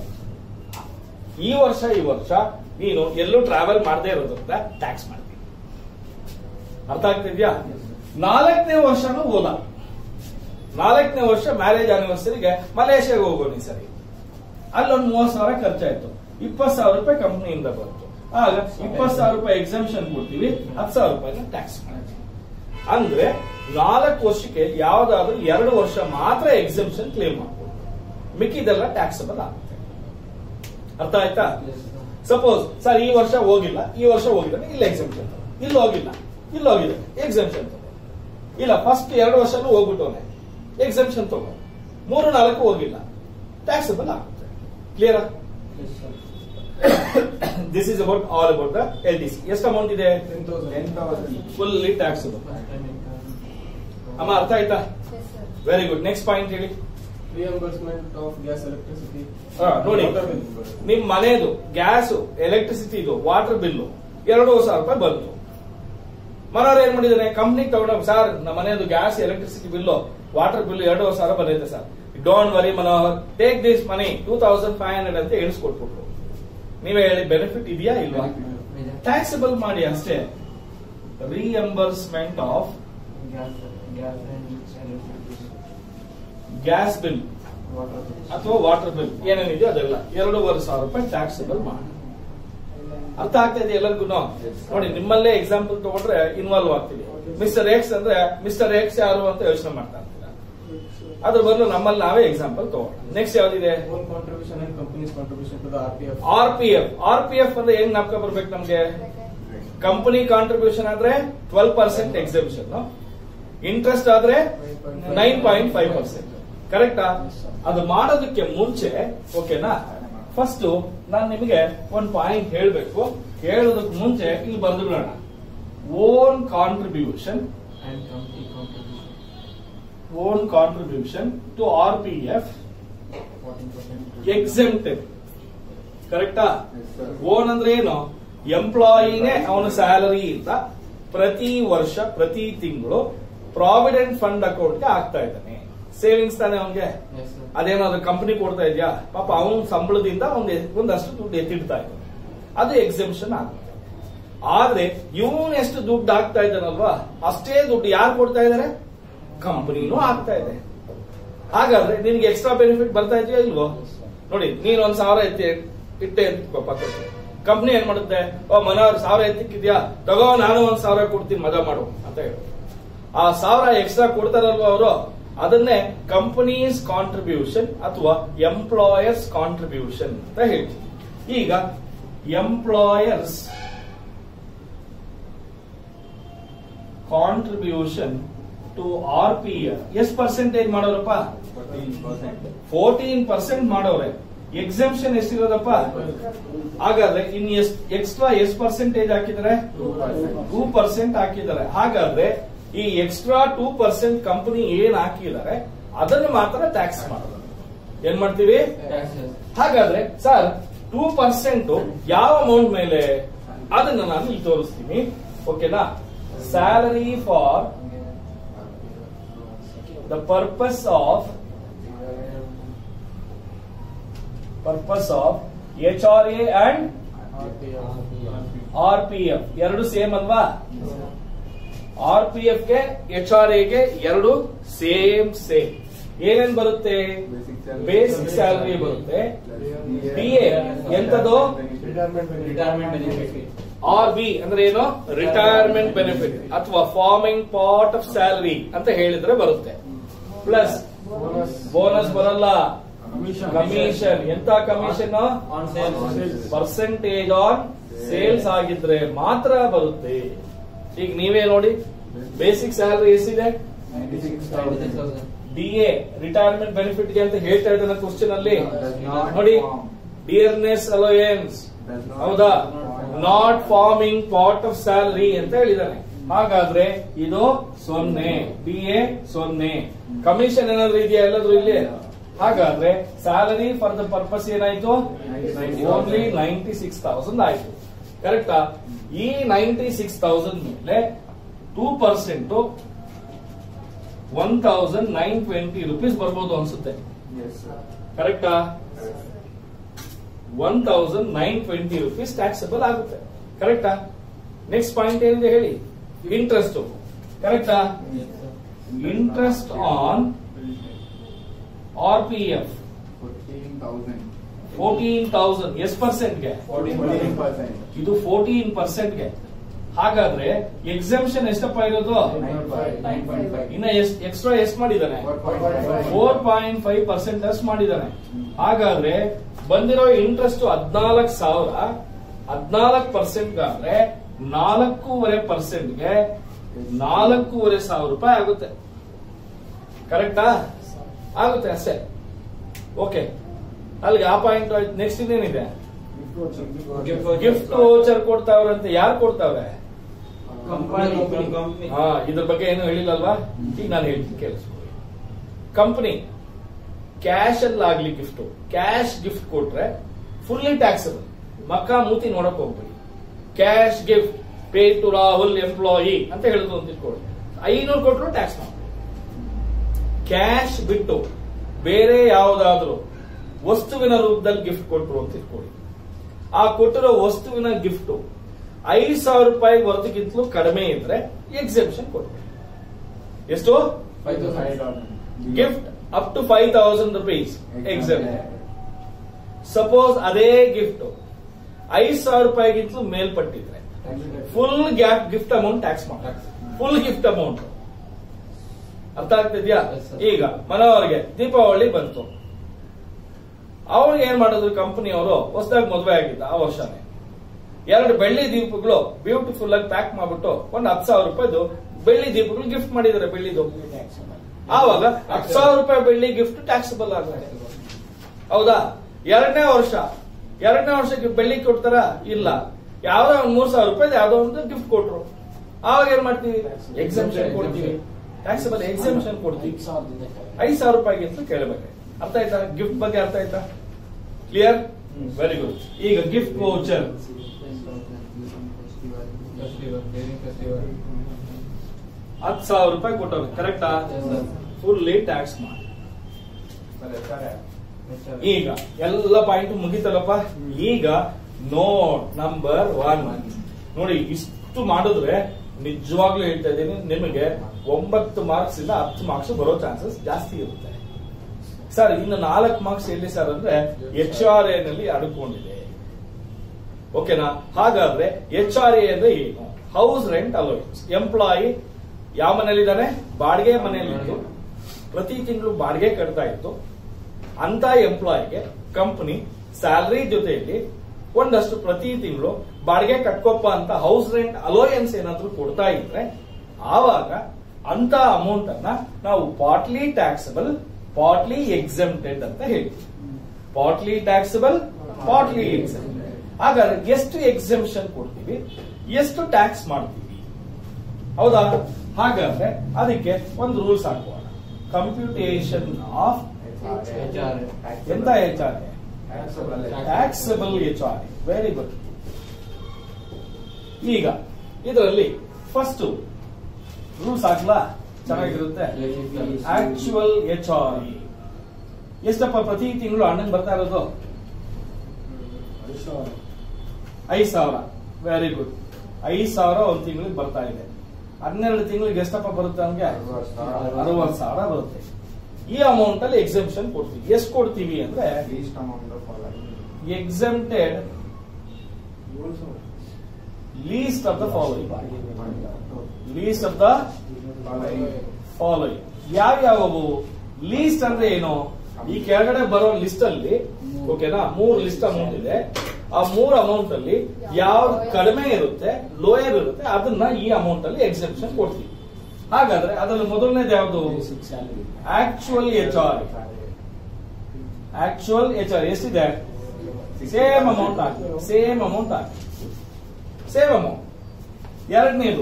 ಈ ವರ್ಷ ಈ ವರ್ಷ ನೀನು ಎಲ್ಲೂ ಟ್ರಾವೆಲ್ ಮಾಡದೇ ಇರೋದ್ರಿಂದ ಟ್ಯಾಕ್ಸ್ ಮಾಡ್ತೀನಿ ಅರ್ಥ ಆಗ್ತಿದ್ಯಾ ನಾಲ್ಕನೇ ವರ್ಷನೂ ಹೋದ ನಾಲ್ಕನೇ ವರ್ಷ ಮ್ಯಾರೇಜ್ ಆನಿವರ್ಸರಿಗೆ ಮಲೇಷ್ಯಾಗೆ ಹೋಗೋಣ ಈ ಸರಿ ಅಲ್ಲೊಂದು ಮೂವತ್ ಸಾವಿರ ಖರ್ಚಾಯ್ತು ಇಪ್ಪತ್ ಸಾವಿರ ರೂಪಾಯಿ ಕಂಪ್ನಿಯಿಂದ ಬಂತು ಆಗ ಇಪ್ಪತ್ ಸಾವಿರ ರೂಪಾಯಿ ಎಕ್ಸಾಮ್ಷನ್ ಕೊಡ್ತೀವಿ ಹತ್ತು ಸಾವಿರ ರೂಪಾಯಿನ ಟ್ಯಾಕ್ಸ್ ಮಾಡ್ತೀವಿ ಅಂದ್ರೆ ನಾಲ್ಕು ವರ್ಷಕ್ಕೆ ಯಾವ್ದಾದ್ರು ಎರಡು ವರ್ಷ ಮಾತ್ರ ಎಕ್ಸಾಮ್ಷನ್ ಕ್ಲೇಮ್ ಮಾಡ್ಬೋದು ಮಿಕ್ಕಿದೆಲ್ಲ ಟ್ಯಾಕ್ಸಬಲ್ ಆಗುತ್ತೆ ಅರ್ಥ ಆಯ್ತಾ ಸಪೋಸ್ ಸರ್ ಈ ವರ್ಷ ಹೋಗಿಲ್ಲ ಈ ವರ್ಷ ಹೋಗಿದ್ದಾನೆ ಇಲ್ಲ ಎಕ್ಸಾಮ್ಷನ್ ಇಲ್ಲಿ ಹೋಗಿಲ್ಲ ಇಲ್ಲಿ ಹೋಗಿದ್ದಾನೆ ಎಕ್ಸಾಮ್ಷನ್ ತಗೋ ಇಲ್ಲ ಫಸ್ಟ್ ಎರಡು ವರ್ಷನೂ ಹೋಗ್ಬಿಟ್ಟವನೆ ಎಕ್ಸಾಮ್ಷನ್ ತಗೋ ಮೂರು ನಾಲ್ಕು ಹೋಗಿಲ್ಲ ಟ್ಯಾಕ್ಸಬಲ್ ಆಗುತ್ತೆ clear this is about all about the L D C ಎಷ್ಟು ಅಮೌಂಟ್ ಇದೆ ಟೆನ್ ತೌಸಂಡ್ ಫುಲ್ಲಿ ಟ್ಯಾಕ್ಸಬಲ್ ಅಮ್ಮ ಅರ್ಥ ಆಯ್ತಾ Yes, sir. Very good next point ಹೇಳಿ Reimbursement of gas, electricity. ಹಾ, ನೋಡಿ Water bill. ನಿಮ್ ಮನೆದು ಗ್ಯಾಸ್ ಎಲೆಕ್ಟ್ರಿಸಿಟಿ ಇದು ವಾಟರ್ ಬಿಲ್ಲು ಎರಡು ಸಾವಿರ ರೂಪಾಯಿ ಬಂತು ಮನೋರು ಏನ್ ಮಾಡಿದಾನೆ ಕಂಪ್ನಿಗೆ ತಗೊಂಡ ಸರ್ ನಮ್ಮ ಮನೆಯದು gas electricity bill water bill ಎರಡು ಸಾವಿರ ಬಂದೈತೆ sir don't worry Manohar take this money two thousand five hundred ಅಂತ ಎಣಿಸ್ಕೊಟ್ಬಿಟ್ರು ನೀವೇ ಹೇಳಿ ಬೆನಿಫಿಟ್ ಇದೆಯಾ ಇಲ್ವಾ ಟ್ಯಾಕ್ಸಬಲ್ ಮಾಡಿ ಅಷ್ಟೇ reimbursement of gas, gas and electricity, gas bill water bill. ಅಥವಾ ವಾಟರ್ ಬಿಲ್ ಏನೇನಿದೆಯೋ ಅದೆಲ್ಲ ಎರಡೂವರೆ ಸಾವಿರ ರೂಪಾಯಿ ಟ್ಯಾಕ್ಸಬಲ್ ಮಾಡಿ ಅರ್ಥ ಆಗ್ತಾ ಇದೆ ಎಲ್ಲರಿಗೂ ನೋಡಿ ನಿಮ್ಮಲ್ಲೇ ಎಕ್ಸಾಂಪಲ್ ತಗೊಂಡ್ರೆ ಇನ್ವಾಲ್ವ್ ಆಗ್ತೀವಿ ಮಿಸ್ಟರ್ ಎಕ್ಸ್ ಅಂದ್ರೆ ಮಿಸ್ಟರ್ ಎಕ್ಸ್ ಯಾರು ಅಂತ ಯೋಚನೆ ಮಾಡ್ತಾ ಇರ್ತೀರಾ ಅದ್ರ ಬದಲು ನಮ್ಮಲ್ಲಿ ನಾವೇ ಎಕ್ಸಾಂಪಲ್ ತಗೋಣ ನೆಕ್ಸ್ಟ್ ಯಾವ್ದಿದೆ Own contribution and company's contribution to the RPF. R P F R P F ಅಂದ್ರೆ ಹೆಂಗ್ ನಾಪ್ಕ ಬರ್ಬೇಕು ನಮ್ಗೆ ಕಂಪನಿ ಕಾಂಟ್ರಿಬ್ಯೂಷನ್ ಆದ್ರೆ ಟ್ವೆಲ್ ಪರ್ಸೆಂಟ್ ಎಕ್ಸಿಬಿಷನ್ ಇಂಟ್ರೆಸ್ಟ್ ಆದ್ರೆ ನೈನ್ ಪಾಯಿಂಟ್ ಫೈವ್ ಪರ್ಸೆಂಟ್ ಕರೆಕ್ಟಾ ಅದು ಮಾಡೋದಕ್ಕೆ ಮುಂಚೆ ಓಕೆನಾ ಫಸ್ಟ್ ನಾನು ನಿಮಗೆ ಒಂದು ಪಾಯಿಂಟ್ ಹೇಳಬೇಕು ಹೇಳೋದಕ್ಕೆ ಮುಂಚೆ ಇಲ್ಲಿ ಬರೆದು ಬಿಡೋಣ own contribution And company contribution, own contribution to R P F fourteen percent. Exempted ಕರೆಕ್ಟಾ Yes, sir. ಓನ್ ಅಂದ್ರೆ ಏನು ಎಂಪ್ಲಾಯಿನೇ ಅವನ ಸ್ಯಾಲರಿ ಇಂದ ಪ್ರತಿ ವರ್ಷ ಪ್ರತಿ ತಿಂಗಳು ಪ್ರಾವಿಡೆಂಟ್ ಫಂಡ್ ಅಕೌಂಟ್ಗೆ ಹಾಕ್ತಾ ಇದ್ದಾನೆ ಸೇವಿಂಗ್ಸ್ ತಾನೆ ಅವನ್ಗೆ Yes, sir. ಅದೇನಾದ್ರು ಕಂಪನಿ ಕೊಡ್ತಾ ಇದೆಯಾ ಪಾಪ ಅವನ ಸಂಬಳದಿಂದ ಒಂದ್ ಒಂದಷ್ಟು ದುಡ್ಡು ಎತ್ತಿಡ್ತಾ ಇದ್ದಾನೆ ಅದು ಎಕ್ಸಿಬಿಷನ್ ಆಗುತ್ತೆ ಆದ್ರೆ ಇವನ್ ಎಷ್ಟು ದುಡ್ಡು ಹಾಕ್ತಾ ಇದ್ದಾನಲ್ವಾ ಅಷ್ಟೇ ದುಡ್ಡು ಯಾರು ಕೊಡ್ತಾ ಇದಾರೆ ಕಂಪನಿನೂ ಆಗ್ತಾ ಇದೆ ಹಾಗಾದ್ರೆ ನಿನ್ಗೆ ಎಕ್ಸ್ಟ್ರಾ ಬೆನಿಫಿಟ್ ಬರ್ತಾ ಇದೆಯೋ ಇಲ್ವೋ ನೋಡಿ ನೀನ್ ಒಂದ್ ಸಾವಿರ ಎತ್ತಿ ಇಟ್ಟೆ ಅಂತ ಪಕ್ಕಕ್ಕೆ ಕಂಪ್ನಿ ಏನ್ ಮಾಡುತ್ತೆ ಓ ಮನೋಹರ್ ಸಾವಿರ ಎತ್ತಿಕ್ಕಿದ್ಯಾ ತಗೋ ನಾನು ಒಂದ್ ಸಾವಿರ ಕೊಡ್ತೀನಿ ಮಜಾ ಮಾಡು ಅಂತ ಹೇಳಿ ಆ ಸಾವಿರ ಎಕ್ಸ್ಟ್ರಾ ಕೊಡ್ತಾರಲ್ವ ಅವರು ಅದನ್ನೇ ಕಂಪನೀಸ್ ಕಾಂಟ್ರಿಬ್ಯೂಷನ್ ಅಥವಾ ಎಂಪ್ಲಾಯರ್ಸ್ ಕಾಂಟ್ರಿಬ್ಯೂಷನ್ ಅಂತ ಹೇಳ್ತೀವಿ ಈಗ employers contribution to R P F ಎಷ್ಟು ಪರ್ಸೆಂಟೇಜ್ ಮಾಡೋರಪ್ಪ ಫೋರ್ಟೀನ್ ಪರ್ಸೆಂಟ್ ಫೋರ್ಟೀನ್ ಪರ್ಸೆಂಟ್ ಮಾಡೋರೆ ಎಕ್ಸೆಂಪ್ಷನ್ ಎಷ್ಟಿರೋದಪ್ಪ ಹಾಗಾದ್ರೆ ಇನ್ ಎಷ್ಟ್ ಎಕ್ಸ್ಟ್ರಾ ಎಷ್ಟು ಪರ್ಸೆಂಟೇಜ್ ಹಾಕಿದ್ದಾರೆ ಟೂ ಪರ್ಸೆಂಟ್ ಹಾಕಿದ್ದಾರೆ ಹಾಗಾದ್ರೆ ಈ ಎಕ್ಸ್ಟ್ರಾ ಟೂ ಪರ್ಸೆಂಟ್ ಕಂಪನಿ ಏನ್ ಹಾಕಿದ್ದಾರೆ ಅದನ್ನು ಮಾತ್ರ ಟ್ಯಾಕ್ಸ್ ಮಾಡೋದು ಏನ್ ಮಾಡ್ತೀವಿ Taxes. ಹಾಗಾದ್ರೆ ಸರ್ ಟೂ ಪರ್ಸೆಂಟ್ ಯಾವ ಅಮೌಂಟ್ ಮೇಲೆ ಅದನ್ನ ನಾನು ಇಲ್ಲಿ ತೋರಿಸ್ತೀನಿ ಓಕೆನಾ salary for the purpose of purpose of H R A and R P F ಎರಡು ಸೇಮ್ ಅಲ್ವಾ ಆರ್ ಪಿ ಎಫ್ ಗೆ ಎಚ್ ಆರ್ ಎಗೆ ಎರಡು ಸೇಮ್ ಸೇಮ್ ಏನೇನ್ ಬರುತ್ತೆ ಬೇಸಿಕ್ ಸ್ಯಾಲರಿ ಬರುತ್ತೆ ಡಿ ಎ ಎಂತದು Retirement Retirement benefit. R B ಅಂದ್ರೆ ಏನು ರಿಟೈರ್ಮೆಂಟ್ ಬೆನಿಫಿಟ್ ಅಥವಾ ಫಾರ್ಮಿಂಗ್ ಪಾರ್ಟ್ ಆಫ್ ಸ್ಯಾಲರಿ ಅಂತ ಹೇಳಿದ್ರೆ ಬರುತ್ತೆ ಪ್ಲಸ್ Bonus. ಬೋನಸ್ ಬರಲ್ಲ Commission. ಕಮಿಷನ್ ಎಂತ commission On sales. Percentage on sales ಆಗಿದ್ರೆ ಮಾತ್ರ ಬರುತ್ತೆ ಈಗ ನೀವೇ ನೋಡಿ ಬೇಸಿಕ್ ಸ್ಯಾಲರಿ ಎಷ್ಟಿದೆ Ninety-six thousand. D A retirement benefit ಗೆ ಅಂತ ಹೇಳ್ತಾ ಇದ್ದಾನೆ ಕ್ವಶನ್ ಅಲ್ಲಿ Does not ನೋಡಿ form. Dearness allowance Does not ಹೌದಾ form. Not forming part of salary ಅಂತ ಹೇಳಿದಾನೆ ಹಾಗಾದ್ರೆ ಇದು ಸೊನ್ನೆ ಡಿ ಎ ಸೊನ್ನೆ ಕಮಿಷನ್ ಏನಾದ್ರು ಇದೆಯಾ ಎಲ್ಲಾದ್ರೂ ಇಲ್ಲಿ ಹಾಗಾದ್ರೆ ಸ್ಯಾಲರಿ ಫಾರ್ ದ ಪರ್ಪಸ್ ಏನಾಯ್ತು ಓನ್ಲಿ ನೈಂಟಿ ಸಿಕ್ಸ್ ತೌಸಂಡ್ ಆಯ್ತು ಕರೆಕ್ಟಾ ಈ ನೈಂಟಿ ಸಿಕ್ಸ್ ತೌಸಂಡ್ ಮೇಲೆ two percent one thousand nine twenty rupees ಬರ್ಬೋದು ಅನ್ಸುತ್ತೆ Yes, sir. ಕರೆಕ್ಟಾ one thousand nine twenty rupees taxable ಆಗುತ್ತೆ ಕರೆಕ್ಟಾ ನೆಕ್ಸ್ಟ್ ಪಾಯಿಂಟ್ ಏನಿದೆ ಹೇಳಿ ಇಂಟ್ರೆಸ್ಟ್ ಕರೆಕ್ಟಾ Yes, sir. Interest on R P F Fourteen thousand. Fourteen thousand ಎಷ್ಟು ಪರ್ಸೆಂಟ್ಗೆ Fourteen percent. ಇದು ಫೋರ್ಟೀನ್ ಪರ್ಸೆಂಟ್ಗೆ ಹಾಗಾದ್ರೆ ಎಕ್ಸೆಂಪ್ಷನ್ ಎಷ್ಟಪ್ಪ ಇರೋದು Nine five. Nine point five. ಇನ್ನ ಎಷ್ಟು ಎಕ್ಸ್ಟ್ರಾ ಎಷ್ಟು ಮಾಡಿದ್ದಾನೆ Four point five. Four point five percent ಅಷ್ಟು ಮಾಡಿದ್ದಾನೆ ಹಾಗಾದ್ರೆ ಬಂದಿರೋ ಇಂಟ್ರೆಸ್ಟ್ ಹದ್ನಾಲ್ಕು ಸಾವಿರ ಹದ್ನಾಲ್ಕು ಪರ್ಸೆಂಟ್ ಆದ್ರೆ ನಾಲ್ಕೂವರೆ ಪರ್ಸೆಂಟ್ಗೆ ನಾಲ್ಕೂವರೆ ಸಾವಿರ ರೂಪಾಯಿ ಆಗುತ್ತೆ ಕರೆಕ್ಟಾ ಆಗುತ್ತೆ ಅಷ್ಟೇ ಓಕೆ ಅಲ್ಲಿಗೆ ಆ ಪಾಯಿಂಟ್ ನೆಕ್ಸ್ಟ್ ಇನ್ನೇನಿದೆ ಗಿಫ್ಟ್ ವೋಚರ್ ಕೊಡ್ತಾವ್ರಂತೆ ಯಾರು ಕೊಡ್ತಾವ್ರೆ Company. Company. ಹಾ ಇದ್ರ ಬಗ್ಗೆ ಏನು ಹೇಳಿಲ್ಲಲ್ವಾ ಈಗ ನಾನು ಹೇಳ್ತೀನಿ ಕೇಳಿಸ್ಕೊಳ್ಳಿ ಕಂಪನಿ ಕ್ಯಾಶ್ ಅಲ್ಲಾಗ್ಲಿ ಗಿಫ್ಟ್ ಕ್ಯಾಶ್ ಗಿಫ್ಟ್ ಕೊಟ್ರೆ ಫುಲ್ಲಿ ಟ್ಯಾಕ್ಸಬಲ್ ಮಕ್ಕ ಮೂತಿ ನೋಡಕ್ ಹೋಗ್ಬೇಡಿ cash gift pay to Rahul employee ಅಂತ ಹೇಳಿದ್ರು ಅಂತ ಇಟ್ಕೊಳ್ಳಿ ಐನೂರು ಕೊಟ್ಟರು ಟ್ಯಾಕ್ಸ್ ಮಾಡಿ ಕ್ಯಾಶ್ ಬಿಟ್ಟು ಬೇರೆ ಯಾವುದಾದ್ರೂ ವಸ್ತುವಿನ ರೂಪದಲ್ಲಿ ಗಿಫ್ಟ್ ಕೊಟ್ರು ಅಂತ ಇಟ್ಕೊಳ್ಳಿ ಆ ಕೊಟ್ಟಿರೋ ವಸ್ತುವಿನ ಗಿಫ್ಟ್ ಐದು ಸಾವಿರ ರೂಪಾಯಿ ಹೊರತಕ್ಕಿಂತಲೂ ಕಡಿಮೆ ಇದ್ರೆ ಎಕ್ಸೆಪ್ಷನ್ ಕೊಡ್ಬೇಕು ಎಷ್ಟು Five thousand. Gift up to five thousand rupees except suppose ಅದೇ ಗಿಫ್ಟ್ ಐದು ಸಾವಿರ ರೂಪಾಯಿಗಿಂತಲೂ ಮೇಲ್ಪಟ್ಟಿದ್ರೆ full gap gift amount tax ಮಾಡಿ ಫುಲ್ ಗಿಫ್ಟ್ ಅಮೌಂಟ್ ಅರ್ಥ ಆಗ್ತಿದ್ಯಾ Yes, sir. ಈಗ ಮನೋಹರ್ಗೆ ದೀಪಾವಳಿ ಬಂತು ಅವ್ರಿಗೆ ಏನ್ ಮಾಡಿದ್ರು ಕಂಪನಿಯವರು ಹೊಸದಾಗಿ ಮದುವೆ ಆಗಿದ್ದ ಆ ವರ್ಷನೇ ಎರಡು ಬೆಳ್ಳಿ ದೀಪಗಳು ಬ್ಯೂಟಿಫುಲ್ ಆಗಿ ಪ್ಯಾಕ್ ಮಾಡ್ಬಿಟ್ಟು ಒಂದು ಹತ್ತು ಸಾವಿರ ರೂಪಾಯಿದು ಬೆಳ್ಳಿ ದೀಪಗಳು ಗಿಫ್ಟ್ ಮಾಡಿದ್ದಾರೆ ಬೆಳ್ಳಿದು ಆವಾಗ ಹತ್ತು ಸಾವಿರ ರೂಪಾಯಿ ಬೆಳ್ಳಿ ಗಿಫ್ಟ್ ಟ್ಯಾಕ್ಸಬಲ್ ಆಗುತ್ತೆ ಹೌದಾ ಎರಡನೇ ವರ್ಷ ಎರಡನೇ ವರ್ಷಕ್ಕೆ ಬೆಳ್ಳಿ ಕೊಡ್ತಾರ ಇಲ್ಲ ಯಾವ್ದೋ ಒಂದ್ ಮೂರ್ ಸಾವಿರ ರೂಪಾಯಿ ಯಾವ್ದೋ ಒಂದು ಗಿಫ್ಟ್ ಕೊಟ್ರು ಆವಾಗ ಏನ್ ಮಾಡ್ತೀವಿ ಎಕ್ಸೆಂಪ್ಷನ್ ಕೊಡ್ತೀವಿ ಟ್ಯಾಕ್ಸಬಲ್ ಎಕ್ಸೆಂಪ್ಷನ್ ಕೊಡ್ತೀವಿ ಐದ್ ಸಾವಿರ ರೂಪಾಯಿಗಿಂತ ಕೇಳಬೇಕು ಅರ್ಥ ಆಯ್ತಾ ಗಿಫ್ಟ್ ಬಗ್ಗೆ ಅರ್ಥ ಆಯ್ತಾ ಕ್ಲಿಯರ್ ವೆರಿ ಗುಡ್ ಈಗ gift voucher Festival. During festival. ಹತ್ತು ಸಾವಿರ ರೂಪಾಯಿ ಕೊಟ್ಟವ್ರು ಕರೆಕ್ಟಾ Yes, sir. ಫುಲ್ಲಿ ಟ್ಯಾಕ್ಸ್ ಮಾಡಿ But sir, Yes, sir. ಈಗ ಎಲ್ಲ ಪಾಯಿಂಟ್ ಮುಗಿತಲ್ಲಪ್ಪ ಈಗ ನೋಟ್ ನಂಬರ್ ಒನ್ ನೋಡಿ ಇಷ್ಟು ಮಾಡಿದ್ರೆ ನಿಜವಾಗ್ಲೂ ಹೇಳ್ತಾ ಇದ್ದೀನಿ ನಿಮಗೆ ಒಂಬತ್ತು ಮಾರ್ಕ್ಸ್ ಇಂದ ಹತ್ತು ಮಾರ್ಕ್ಸ್ ಬರೋ ಚಾನ್ಸಸ್ ಜಾಸ್ತಿ ಇರುತ್ತೆ ಸರ್ ಇನ್ನು ನಾಲ್ಕು ಮಾರ್ಕ್ಸ್ ಎಲ್ಲಿ ಸರ್ ಅಂದ್ರೆ ಎಚ್ ಆರ್ ಎ ನಲ್ಲಿ ಅಡ್ಕೊಂಡಿದೆ ಓಕೆನಾ ಹಾಗಾದ್ರೆ ಎಚ್ ಆರ್ ಎ ಅಂದ್ರೆ ಏನು ಹೌಸ್ ರೆಂಟ್ ಅಲೋಯನ್ಸ್ ಎಂಪ್ಲಾಯಿ ಯಾವ ಮನೇಲಿದ್ದಾನೆ ಬಾಡಿಗೆ ಮನೆಯಲ್ಲಿದ್ದು ಪ್ರತಿ ತಿಂಗಳು ಬಾಡಿಗೆ ಕಟ್ತಾ ಇತ್ತು ಅಂತ ಎಂಪ್ಲಾಯಿಗೆ ಕಂಪನಿ ಸ್ಯಾಲರಿ ಜೊತೆಯಲ್ಲಿ ಒಂದಷ್ಟು ಪ್ರತಿ ತಿಂಗಳು ಬಾಡಿಗೆ ಕಟ್ಕೊಪ್ಪ ಅಂತ ಹೌಸ್ ರೆಂಟ್ ಅಲೋಯನ್ಸ್ ಏನಾದ್ರೂ ಕೊಡ್ತಾ ಇದ್ರೆ ಆವಾಗ ಅಂತ ಅಮೌಂಟ್ ಅನ್ನ ನಾವು ಪಾರ್ಟ್ಲಿ ಟ್ಯಾಕ್ಸಬಲ್ ಪಾರ್ಟ್ಲಿ ಎಕ್ಸೆಂಪ್ಟೆಡ್ ಅಂತ ಹೇಳ್ತೀವಿ ಪಾರ್ಟ್ಲಿ ಟ್ಯಾಕ್ಸಬಲ್ ಪಾರ್ಟ್ಲಿ ಹಾಗಾದ್ರೆ ಎಷ್ಟು ಎಕ್ಸೆಂಪ್ಷನ್ ಕೊಡ್ತೀವಿ ಎಷ್ಟು ಟ್ಯಾಕ್ಸ್ ಮಾಡ್ತೀವಿ ಹೌದಾ ಹಾಗಾದ್ರೆ ಅದಕ್ಕೆ ಒಂದು ರೂಲ್ಸ್ ಹಾಕೋಣ ಕಂಪ್ಯೂಟೇಷನ್ ಆಫ್ HR. ಎಂತ H R taxable H R very good ಈಗ ಇದರಲ್ಲಿ ಫಸ್ಟ್ ರೂಲ್ಸ್ ಹಾಕ್ಲಾ ಚೆನ್ನಾಗಿರುತ್ತೆ ಆಕ್ಚುಯಲ್ ಎಚ್ ಆರ್ ಎಷ್ಟಪ್ಪ ಪ್ರತಿ ತಿಂಗಳು ಅಣ್ಣಂಗ್ ಬರ್ತಾ ಇರೋದು ಐದ್ ಸಾವಿರ ವೆರಿ ಗುಡ್ ಐದ್ ಸಾವಿರ ಒಂದ್ ತಿಂಗಳಿಗೆ ಬರ್ತಾ ಇದೆ ಹನ್ನೆರಡು ತಿಂಗಳಿಗೆ ಎಷ್ಟಪ್ಪ ಬರುತ್ತೆ ನಮ್ಗೆ ಅರವತ್ತು ಸಾವಿರ ಬರುತ್ತೆ ಈ ಅಮೌಂಟ್ ಅಲ್ಲಿ ಎಕ್ಸೆಂಪ್ಷನ್ ಕೊಡ್ತೀವಿ ಎಷ್ಟು ಕೊಡ್ತೀವಿ ಅಂದ್ರೆ least amount following exempted least of the following. Least of the following. ಯಾವ್ಯಾವವು ಲೀಸ್ಟ್ ಅಂದ್ರೆ ಏನು ಈ ಕೆಳಗಡೆ ಬರೋ ಲಿಸ್ಟ್ ಅಲ್ಲಿ ಓಕೆನಾ ಮೂರ್ ಲಿಸ್ಟ್ ಅಮೌಂಟ್ ಇದೆ ಆ ಮೂರ್ ಅಮೌಂಟ್ ಅಲ್ಲಿ ಯಾವ್ದು ಕಡಿಮೆ ಇರುತ್ತೆ ಲೋಯರ್ ಇರುತ್ತೆ ಅದನ್ನ ಈ ಅಮೌಂಟ್ ಅಲ್ಲಿ ಎಕ್ಸೆಪ್ಷನ್ ಕೊಡ್ತೀವಿ ಹಾಗಾದ್ರೆ ಅದರಲ್ಲಿ ಮೊದಲನೇದು ಯಾವ್ದು actual H R actual H R ಎಷ್ಟಿದೆ ಸೇಮ್ ಅಮೌಂಟ್ ಹಾಕಿ ಸೇಮ್ ಅಮೌಂಟ್ ಹಾಕಿ ಸೇಮ್ ಅಮೌಂಟ್ ಎರಡನೇದು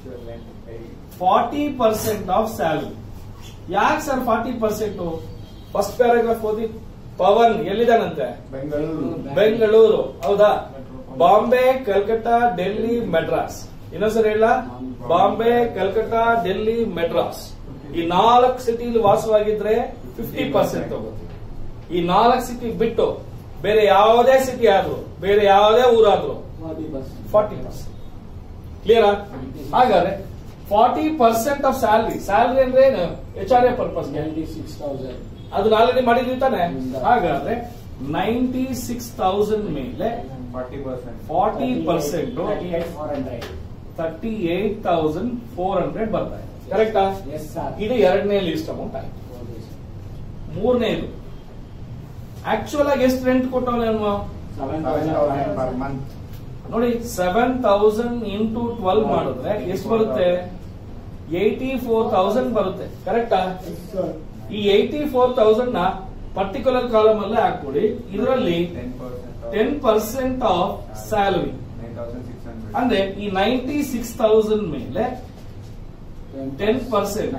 ಫಾರ್ಟಿ ಪರ್ಸೆಂಟ್ ಆಫ್ ಸ್ಯಾಲರಿ ಯಾಕೆ sir forty percent first paragraph ಓದಿ ಪವನ್ ಎಲ್ಲಿದಾನಂತೆ ಬೆಂಗಳೂರು ಬೆಂಗಳೂರು ಹೌದಾ ಬಾಂಬೆ ಕಲ್ಕತ್ತಾ ಡೆಲ್ಲಿ ಮೆಡ್ರಾಸ್ ಇನ್ನೊಂದ್ಸರಿ ಹೇಳ ಬಾಂಬೆ ಕಲ್ಕತ್ತಾ ಡೆಲ್ಲಿ ಮೆಡ್ರಾಸ್ ಈ ನಾಲ್ಕು ಸಿಟಿಲಿ ವಾಸವಾಗಿದ್ರೆ ಫಿಫ್ಟಿ ಪರ್ಸೆಂಟ್ ತಗೋತೀವಿ ಈ ನಾಲ್ಕು ಸಿಟಿ ಬಿಟ್ಟು ಬೇರೆ ಯಾವುದೇ ಸಿಟಿ ಆದ್ರೂ ಬೇರೆ ಯಾವುದೇ ಊರಾದ್ರೂ ಫಾರ್ಟಿ ಪರ್ಸೆಂಟ್ ಕ್ಲಿಯರಾ ಹಾಗಾದ್ರೆ forty percent of salary salary ಅಂದ್ರೆ ಏನು ಎಚ್ ಆರ್ ಎ ಪರ್ಪಸ್ ಅದನ್ನ ಆಲ್ರೆಡಿ ಮಾಡಿದ್ವಿ ತಾನೆ ಹಾಗಾದ್ರೆ ನೈಂಟಿ ಸಿಕ್ಸ್ ತೌಸಂಡ್ ಮೇಲೆ forty percent forty percent thirty eight thousand four hundred ಬರ್ತಾ ಇದೆ ಕರೆಕ್ಟಾ ಇದು ಎರಡನೇ ಲಿಸ್ಟ್ ಅಮೌಂಟ್ ಆಯ್ತು ಮೂರನೇದು ಆಕ್ಚುಯಲ್ ಆಗಿ ಎಷ್ಟು ರೆಂಟ್ ಕೊಟ್ಟವಲ್ಲ ಸೆವೆನ್ ತೌಸಂಡ್ ಪರ್ ಮಂತ್ ನೋಡಿ ಸೆವೆನ್ ತೌಸಂಡ್ ಇಂಟು ಟ್ವೆಲ್ವ್ ಮಾಡಿದ್ರೆ ಎಷ್ಟು ಬರುತ್ತೆ ಏಯ್ಟಿ ಫೋರ್ ತೌಸಂಡ್ ಬರುತ್ತೆ ಕರೆಕ್ಟಾ ಈ ಏಯ್ಟಿ ಫೋರ್ ತೌಸಂಡ್ ನ ಪರ್ಟಿಕ್ಯುಲರ್ ಕಾಲಮ್ ಅಲ್ಲೇ ಹಾಕ್ಬಿಡಿ ಇದರಲ್ಲಿ ten percent ten percent of salary nine thousand six hundred ಅಂದ್ರೆ ಈ ನೈಂಟಿ ಸಿಕ್ಸ್ ತೌಸಂಡ್ ಮೇಲೆ ಟೆನ್ ಪರ್ಸೆಂಟ್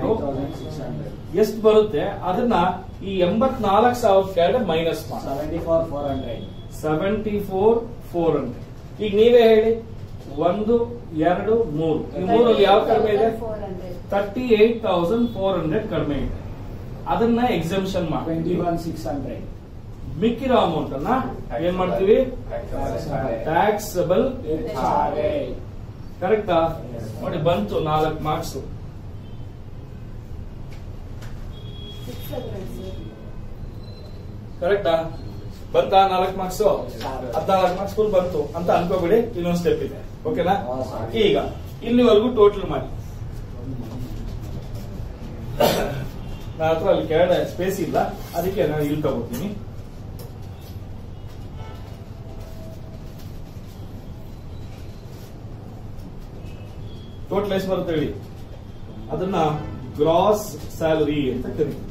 ಎಷ್ಟು ಬರುತ್ತೆ ಅದನ್ನ ಈ ಎಂಬತ್ನಾಲ್ಕು ಸಾವಿರ ಕೆಳಗಡೆ ಮೈನಸ್ ಮಾಡಿ ಸೆವೆಂಟಿ ಫೋರ್ ಫೋರ್ ಹಂಡ್ರೆಡ್ ಈಗ ನೀವೇ ಹೇಳಿ ಒಂದು ಎರಡು ಮೂರು ಈ ಮೂರಲ್ಲಿ ಯಾವ ಕಡಿಮೆ ಇದೆ four hundred thirty eight thousand four hundred ಕಡಿಮೆ ಇದೆ ಅದನ್ನ ಎಕ್ಸಂಪ್ಷನ್ ಮಾಡಿ ಮಿಕ್ಕಿರೋ ಅಮೌಂಟ್ ಅನ್ನ ಏನ್ ಮಾಡ್ತೀವಿ ಟ್ಯಾಕ್ಸಬಲ್ ಕರೆಕ್ಟಾ ನೋಡಿ ಬಂತು ನಾಲ್ಕು ಮಾರ್ಕ್ಸ್ ಸಿಕ್ಸ್ ಹಂಡ್ರೆಡ್ ಸರ್ ಕರೆಕ್ಟಾ ಬಂತಾ ನಾಲ್ಕು ಮಾರ್ಕ್ಸ್ ಹದಿನಾಲ್ಕು ಮಾರ್ಕ್ಸ್ ಫುಲ್ ಬಂತು ಅಂತ ಅನ್ಕೋಬೇಡಿ ಇನ್ನೊಂದು ಸ್ಟೆಪ್ ಇದೆ ಓಕೆನಾ ಈಗ ಇಲ್ಲಿವರೆಗೂ ಟೋಟಲ್ ಮಾಡಿ ನನ್ನ ಹತ್ರ ಅಲ್ಲಿ ಕೆಳಗಡೆ ಸ್ಪೇಸ್ ಇಲ್ಲ ಅದಕ್ಕೆ ನಾನು ಇಲ್ಲಿ ತಗೋತೀನಿ ಟೋಟಲ್ ಎಷ್ಟು ಬರುತ್ತೆ ಹೇಳಿ ಅದನ್ನ ಗ್ರಾಸ್ ಸ್ಯಾಲರಿ ಅಂತ ಕರೀತೀವಿ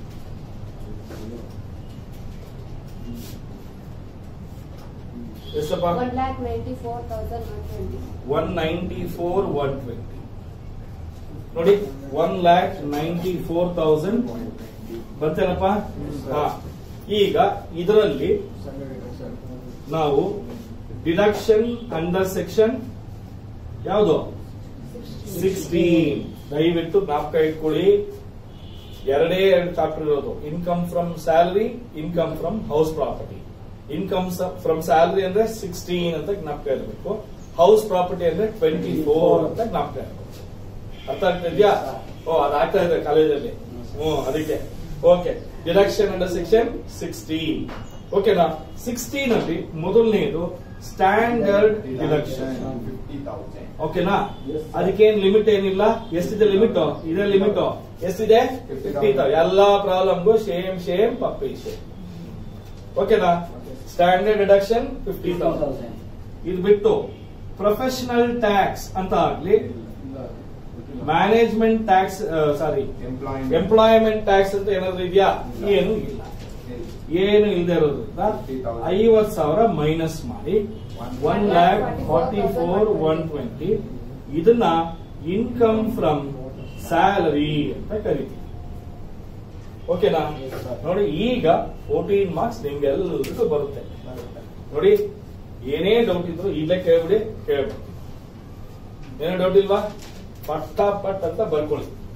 ಎಷ್ಟಪ್ಪ one lakh ninety four thousand one twenty one ninety four one twenty ನೋಡಿ one lakh ninety four thousand ಬರ್ತೇನಪ್ಪ ಹಾ. ಈಗ ಇದರಲ್ಲಿ ನಾವು ಡಿಡಕ್ಷನ್ ಅಂಡರ್ ಸೆಕ್ಷನ್ ಯಾವುದು ಸಿಕ್ಸ್ಟೀನ್ ದಯವಿಟ್ಟು ಜ್ಞಾಪಕ ಇಟ್ಕೊಳ್ಳಿ ಎರಡೇ ಎರಡು ಚಾಪ್ಟರ್ ಇರೋದು income from salary income from house property income from salary ಅಂದ್ರೆ ಸಿಕ್ಸ್ಟೀನ್ ಅಂತ ಜ್ಞಾಪಕ ಇರಬೇಕು ಹೌಸ್ ಪ್ರಾಪರ್ಟಿ ಅಂದ್ರೆ ಟ್ವೆಂಟಿ ಫೋರ್ ಅಂತ ಜ್ಞಾಪಕ ಇರಬೇಕು ಅರ್ಥ ಆಗ್ತಾ ಇದೆಯಾ ಓ ಅದು ಆಗ್ತಾ ಇದೆ ಕಾಲೇಜಲ್ಲಿ ಹ್ಮ್ ಅದಕ್ಕೆ okay deduction under section sixteen ಓಕೆನಾ ಸಿಕ್ಸ್ಟೀನ್ ಅಲ್ಲಿ ಮೊದಲನೇದು ಸ್ಟ್ಯಾಂಡರ್ಡ್ ಡಿಡಕ್ಷನ್ ಫಿಫ್ಟಿ ತೌಸಂಡ್ ಓಕೆನಾ ಅದಕ್ಕೇನ್ ಲಿಮಿಟ್ ಏನಿಲ್ಲ ಎಷ್ಟಿದೆ ಲಿಮಿಟ್ ಇದೆ ಲಿಮಿಟ್ ಎಷ್ಟಿದೆ 50,000. ಎಲ್ಲಾ ಪ್ರಾಬ್ಲಮ್ಗೂ ಸೇಮ್ ಸೇಮ್ ಪಪ್ಪಿ ಸೇಮ್ ಓಕೆನಾ ಸ್ಟ್ಯಾಂಡರ್ಡ್ ಡಿಡಕ್ಷನ್ ಫಿಫ್ಟಿ ತೌಸಂಡ್ ಇದು ಬಿಟ್ಟು ಪ್ರೊಫೆಷನಲ್ ಟ್ಯಾಕ್ಸ್ ಅಂತ ಆಗ್ಲಿ management tax sorry employment employment tax ಅಂತ ಏನಾದ್ರು ಇದೆಯಾ ಏನು ಇಲ್ಲ ಏನು ಇಲ್ಲದೆ ಇರೋದ್ರಿಂದ 50,000. ಐವತ್ ಸಾವಿರ ಮೈನಸ್ ಮಾಡಿ one lakh forty four one twenty ಇದನ್ನ ಇನ್ಕಮ್ ಫ್ರಮ್ ಸ್ಯಾಲರಿ ಅಂತ ಕರಿತೀವಿ ಓಕೆನಾ ನೋಡಿ ಈಗ ಫೋರ್ಟೀನ್ ಮಾರ್ಕ್ಸ್ ನಿಮ್ಗೆಲ್ಲರಿಗೂ ಬರುತ್ತೆ ನೋಡಿ ಏನೇ ಡೌಟ್ ಇದ್ರು ಇಲ್ಲೇ ಕೇಳ್ಬಿಡಿ ಕೇಳ್ಬಿಡಿ ಏನೋ ಡೌಟ್ ಇಲ್ವಾ ಪಟ್ಟ ಪಟ್ ಅಂತ ಬರ್ಕೊಳ್ಳಿ